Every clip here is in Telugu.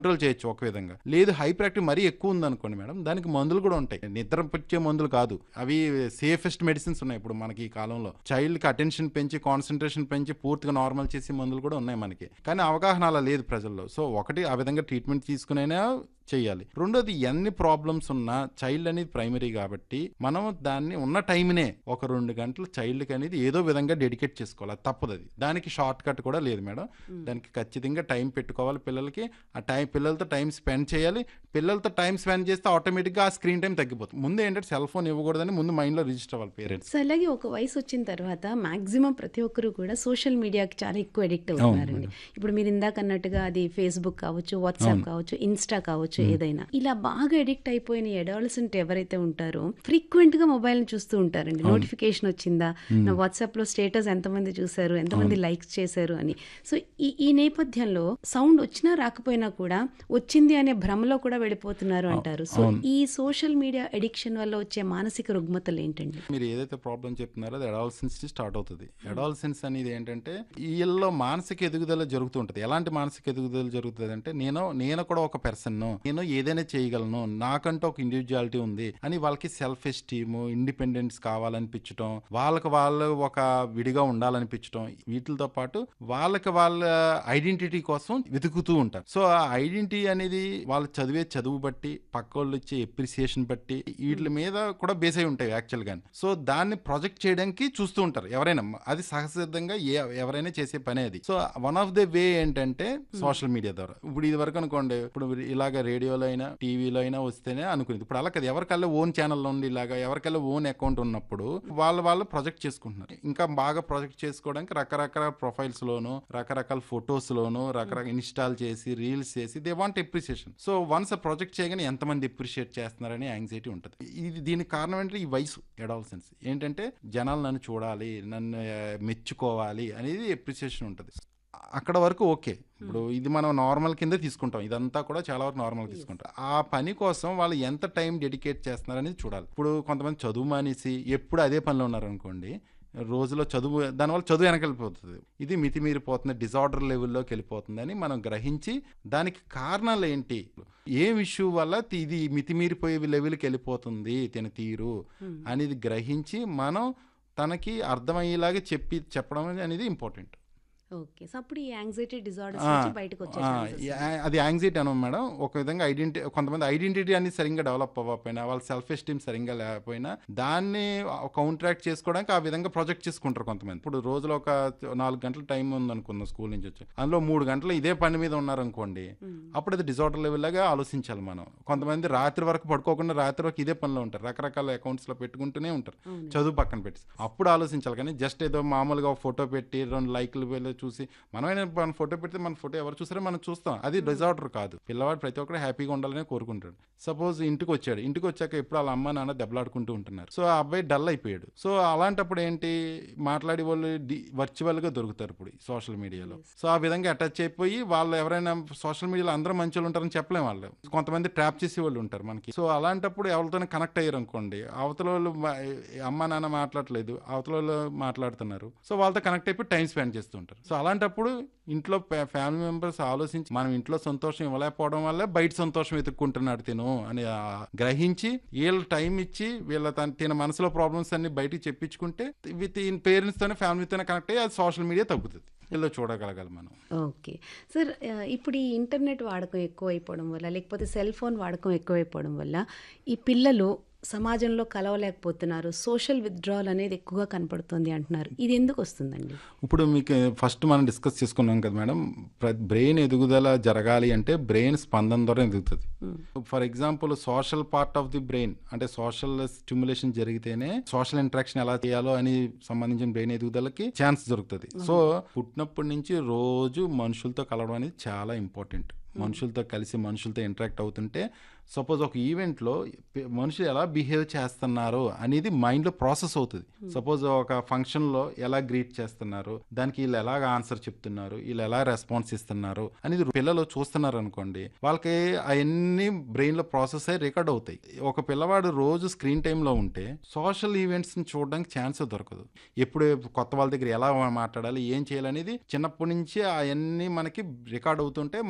కంట్రోల్ చేయొచ్చు ఒక విధంగా లేదు హైపర్ యాక్టివ్ మరీ ఎక్కువ ఉందనుకోండి మేడం దానికి మందులు కూడా ఉంటాయి నిద్ర పుచ్చే మందులు కాదు అవి సేఫెస్ట్ మెడిసిన్స్ ఉన్నాయి ఇప్పుడు మనకి ఈ కాలంలో చైల్డ్ కి అటెన్షన్ పెంచి కాన్సన్ట్రేషన్ పెంచి పూర్తిగా నార్మల్ చేసే మందులు కూడా ఉన్నాయి మనకి కానీ అవగాహన అలా లేదు ప్రజల్లో సో ఒకటి ఆ విధంగా ట్రీట్మెంట్ తీసుకునైనా చేయాలి రెండోది ఎన్ని ప్రాబ్లమ్స్ ఉన్నా చైల్డ్ అనేది ప్రైమరీ కాబట్టి మనం దాన్ని ఉన్న టైంనే ఒక రెండు గంటలు చైల్డ్కి అనేది ఏదో విధంగా డెడికేట్ చేసుకోవాలి అది తప్పదు అది దానికి షార్ట్ కట్ కూడా లేదు మేడం దానికి ఖచ్చితంగా టైం పెట్టుకోవాలి పిల్లలకి ఆ టైం పిల్లలతో టైం స్పెండ్ చేయాలి పిల్లలతో టైం స్పెండ్ చేస్తే ఆటోమేటిక్గా ఆ స్క్రీన్ టైం తగ్గిపోతుంది ముందు ఏంటంటే సెల్ ఫోన్ ఇవ్వకూడదని ముందు మైండ్లో రిజిస్టర్ అవ్వాలి పేరెంట్స్ సో అలాగే ఒక వయసు వచ్చిన తర్వాత మాక్సిమం ప్రతి ఒక్కరు కూడా సోషల్ మీడియాకి చాలా ఎక్కువ అడిక్ట్ అవుతున్నారండి ఇప్పుడు మీరు ఇందాక అన్నట్టుగా అది ఫేస్బుక్ కావచ్చు వాట్సాప్ కావచ్చు ఇన్స్టా కావచ్చు ఏదైనా ఇలా బాగా అడిక్ట్ అయిపోయిన అడాలసెంట్ ఎవరైతే ఉంటారో ఫ్రీక్వెంట్ గా మొబైల్ చూస్తూ ఉంటారండి నోటిఫికేషన్ వచ్చిందా నా వాట్సాప్ లో స్టేటస్ ఎంతమంది చూసారు ఎంతమంది లైక్స్ చేశారు అని సో ఈ ఈ నేపథ్యంలో సౌండ్ వచ్చినా రాకపోయినా కూడా వచ్చింది అనే భ్రమలో కూడా వెళ్ళిపోతున్నారు అంటారు సో ఈ సోషల్ మీడియా అడిక్షన్ వల్ల వచ్చే మానసిక రుగ్మతలు ఏంటండి మీరు ఏదైతే ప్రాబ్లం చెప్తున్నారో అది అడాల్సెన్స్ స్టార్ట్ అవుతుంది అడాల్సెన్స్ అనేది ఏంటంటే వీళ్ళలో మానసిక ఎదుగుదల జరుగుతూ ఉంటుంది ఎలాంటి మానసిక ఎదుగుదల జరుగుతుంది అంటే నేను నేను కూడా ఒక పర్సన్ నేను ఏదైనా చేయగలను నాకంటూ ఒక ఇండివిజువాలిటీ ఉంది అని వాళ్ళకి సెల్ఫ్ ఎస్టీమ్ ఇండిపెండెన్స్ కావాలనిపించడం వాళ్ళకి వాళ్ళు ఒక విడిగా ఉండాలనిపించడం వీటితో పాటు వాళ్ళకి వాళ్ళ ఐడెంటిటీ కోసం వెతుకుతూ ఉంటారు సో ఆ ఐడెంటిటీ అనేది వాళ్ళు చదివే చదువు బట్టి పక్క వాళ్ళు ఇచ్చే ఎప్రిసియేషన్ బట్టి వీటి మీద కూడా బేస్ అయి ఉంటాయి యాక్చువల్ గా సో దాన్ని ప్రొజెక్ట్ చేయడానికి చూస్తూ ఉంటారు ఎవరైనా అది సహసిద్ధంగా ఏ ఎవరైనా చేసే పనే అది so one of the way ఏంటంటే సోషల్ మీడియా ద్వారా ఇప్పుడు ఇది వరకు అనుకోండి ఇప్పుడు ఇలాగ రేడియోలో అయినా టీవీలో అయినా వస్తేనే అనుకునేది ఇప్పుడు అలా కదా ఎవరికల్లా ఓన్ ఛానల్ ఉంది ఇలాగా ఎవరికల్లా ఓన్ అకౌంట్ ఉన్నప్పుడు వాళ్ళు వాళ్ళు ప్రొజెక్ట్ చేసుకుంటున్నారు ఇంకా బాగా ప్రొజెక్ట్ చేసుకోవడానికి రకరకాల ప్రొఫైల్స్ లోను రకరకాల ఫొటోస్ లోను రకరకాల ఇన్స్టాల్ చేసి రీల్స్ చేసి they want appreciation so once project చేయగానే ఎంతమంది ఎప్రిషియేట్ చేస్తున్నారని యాంగ్జైటీ ఉంటుంది ఇది దీనికి కారణం ఏంటంటే ఈ వయసు ఎడాల్సెన్స్ ఏంటంటే జనాలు నన్ను చూడాలి నన్ను ఆ, మెచ్చుకోవాలి అనేది ఎప్రిసియేషన్ ఉంటుంది అక్కడ వరకు ఓకే ఇప్పుడు ఇది మనం నార్మల్ కింద తీసుకుంటాం ఇదంతా కూడా చాలా వరకు నార్మల్ తీసుకుంటాం ఆ పని కోసం వాళ్ళు ఎంత టైం డెడికేట్ చేస్తున్నారు అనేది చూడాలి ఇప్పుడు కొంతమంది చదువు మానేసి ఎప్పుడు అదే పనిలో ఉన్నారు అనుకోండి రోజులో చదువు దానివల్ల చదువు వెనకెళ్ళిపోతుంది ఇది మితిమీరిపోతుంది డిజార్డర్ లెవెల్లోకి వెళ్ళిపోతుందని మనం గ్రహించి దానికి కారణాలు ఏంటి ఏం ఇష్యూ వల్ల తి- ఇది మితిమీరిపోయే లెవెల్కి వెళ్ళిపోతుంది తిన తీరు అనేది గ్రహించి మనం తనకి అర్థమయ్యేలాగా చెప్పి చెప్పడం అనేది ఇంపార్టెంట్ ఓకే సో అప్పుడు ఈ యాంగ్జైటీ డిజార్డర్స్ ఆ, నుంచి బయటకు వచ్చే ఆ, chances యా- అది యాంగ్జైటీ అను మేడం ఒక విధంగా ఐడెంటి కొంతమంది ఐడెంటిటీ అనేది సరిగ్గా డెవలప్ అవ్వకపోయినా వాళ్ళ సెల్ఫ్ ఎస్టీమ్ సరిగ్గా లేకపోయినా దాన్ని కౌంట్రాక్ట్ చేసుకోవడానికి ఆ విధంగా ప్రొజెక్ట్ చేసుకుంటారు కొంతమంది ఇప్పుడు రోజులో ఒక నాలుగు గంటల టైం ఉందనుకుందాం స్కూల్ నుంచి వచ్చి అందులో మూడు గంటలు ఇదే పని మీద ఉన్నారనుకోండి అప్పుడు అది డిజార్డర్ లెవెల్ లాగా ఆలోచించాలి మనం కొంతమంది రాత్రి వరకు పడుకోకుండా రాత్రి వరకు ఇదే పనిలో ఉంటారు రకరకాల అకౌంట్స్ లో పెట్టుకుంటూనే ఉంటారు చదువు పక్కన పెట్టి అప్పుడు ఆలోచించాలి కానీ జస్ట్ ఏదో మామూలుగా ఒక ఫోటో పెట్టి రెండు లైక్లు వెళ్ళి చూసి మనమైనా మన ఫోటో పెడితే మన ఫోటో ఎవరు చూసారో మనం చూస్తాం అది డిజార్డర్ కాదు పిల్లవాడు ప్రతి ఒక్కరు హ్యాపీగా ఉండాలని కోరుకుంటాడు సపోజ్ ఇంటికి వచ్చాడు ఇంటికి వచ్చాక ఎప్పుడు వాళ్ళ అమ్మ నాన్న దెబ్బలాడుకుంటూ ఉంటున్నారు సో ఆ అబ్బాయి డల్ అయిపోయాడు సో అలాంటప్పుడు ఏంటి మాట్లాడే వాళ్ళు వర్చువల్ గా దొరుకుతారు ఇప్పుడు సోషల్ మీడియాలో సో ఆ విధంగా అటాచ్ అయిపోయి వాళ్ళు ఎవరైనా సోషల్ మీడియాలో అందరూ మంచి వాళ్ళు ఉంటారని చెప్పలేం వాళ్ళు కొంతమంది ట్రాప్ చేసే వాళ్ళు ఉంటారు మనకి సో అలాంటప్పుడు ఎవరితోనే కనెక్ట్ అయ్యారు అనుకోండి అవతల వాళ్ళు మా- అమ్మ నాన్న మాట్లాడలేదు అవతల వాళ్ళు మాట్లాడుతున్నారు సో వాళ్ళతో కనెక్ట్ అయిపోయి టైం స్పెండ్ చేస్తుంటారు సో అలాంటప్పుడు ఇంట్లో ఫ్యామిలీ మెంబర్స్ ఆలోచించి మనం ఇంట్లో సంతోషం ఇవ్వలేకపోవడం వల్లే బయట సంతోషం వెతుక్కుంటున్నాడు తిను అని ఆ గ్రహించి వీళ్ళు టైం ఇచ్చి వీళ్ళ తన తిన మనసులో ప్రాబ్లమ్స్ అన్ని బయటికి చెప్పించుకుంటే విత్ ఇన్ పేరెంట్స్ తోనే ఫ్యామిలీతోనే కనెక్ట్ అయ్యి అది సోషల్ మీడియా తగ్గుతుంది వీళ్ళు చూడగలగాలి మనం ఓకే సార్ ఆ, ఇప్పుడు ఈ ఇంటర్నెట్ వాడకం ఎక్కువైపోవడం వల్ల లేకపోతే సెల్ ఫోన్ వాడకం ఎక్కువైపోవడం వల్ల ఈ పిల్లలు సమాజంలో కలవలేకపోతున్నారు సోషల్ విత్డ్రాల్ అనేది ఎక్కువగా కనపడుతుంది అంటున్నారు ఇది ఎందుకు వస్తుందండి ఇప్పుడు మీకు ఫస్ట్ మనం డిస్కస్ చేసుకున్నాం కదా మేడం బ్రెయిన్ ఎదుగుదల జరగాలి అంటే బ్రెయిన్ స్పందన ద్వారా ఎదుగుతుంది for example social part of the brain అంటే సోషల్ స్టిమ్యులేషన్ జరిగితేనే సోషల్ ఇంటరాక్షన్ ఎలా చేయాలో అని సంబంధించిన బ్రెయిన్ ఎదుగుదలకి ఛాన్స్ దొరుకుతుంది సో పుట్టినప్పటి నుంచి రోజు మనుషులతో కలవడం అనేది చాలా ఇంపార్టెంట్ మనుషులతో కలిసి మనుషులతో ఇంటరాక్ట్ అవుతుంటే సపోజ్ ఒక ఈవెంట్లో పి- మనుషులు ఎలా బిహేవ్ చేస్తున్నారు అనేది మైండ్లో ప్రాసెస్ అవుతుంది సపోజ్ ఒక ఫంక్షన్లో ఎలా గ్రీట్ చేస్తున్నారు దానికి వీళ్ళు ఎలాగ ఆన్సర్ చెప్తున్నారు వీళ్ళు ఎలా రెస్పాన్స్ ఇస్తున్నారు అనేది పిల్లలు చూస్తున్నారు అనుకోండి వాళ్ళకి అవన్నీ బ్రెయిన్లో ప్రాసెస్ అయ్యి రికార్డ్ అవుతాయి ఒక పిల్లవాడు రోజు స్క్రీన్ టైంలో ఉంటే సోషల్ ఈవెంట్స్ని చూడడానికి ఛాన్స్ దొరకదు ఎప్పుడు కొత్త వాళ్ళ దగ్గర ఎలా మాట్లాడాలి ఏం చేయాలనేది చిన్నప్పటి నుంచి అవన్నీ మనకి రికార్డ్ అవుతుంటే మనం కూడా పెద్ద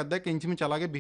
పెద్దకి ఇంచుమించు అలాగే